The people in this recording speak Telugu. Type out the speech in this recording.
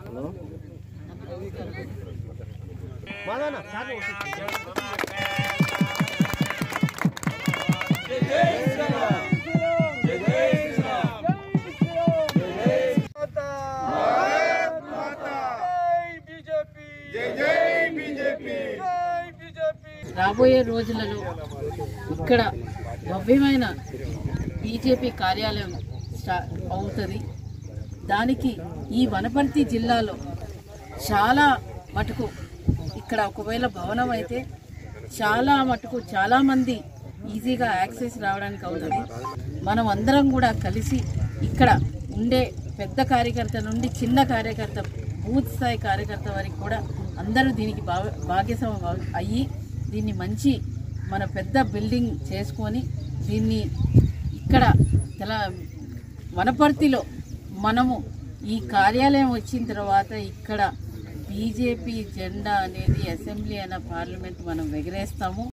రాబోయే రోజులలో ఇక్కడ భవ్యమైన బీజేపీ కార్యాలయం స్టా- అవుతుంది దానికి ఈ వనపర్తి జిల్లాలో చాలా మటుకు ఇక్కడ ఒకవేళ భవనం అయితే చాలా మటుకు చాలామంది ఈజీగా యాక్సెస్ రావడానికి అవుతుంది మనం అందరం కూడా కలిసి ఇక్కడ ఉండే పెద్ద కార్యకర్త నుండి చిన్న కార్యకర్త బూత్ స్థాయి కార్యకర్త వరకు కూడా అందరూ దీనికి భాగ భాగ్యస్వామ్యం అవ్- అయ్యి దీన్ని మంచి మన పెద్ద బిల్డింగ్ చేసుకొని దీన్ని ఇక్కడ తెల వనపర్తిలో మనము ఈ కార్యాలయం వచ్చిన తర్వాత ఇక్కడ బీజేపీ జెండా అనేది అసెంబ్లీ అయిన పార్లమెంట్ మనం ఎగరేస్తాము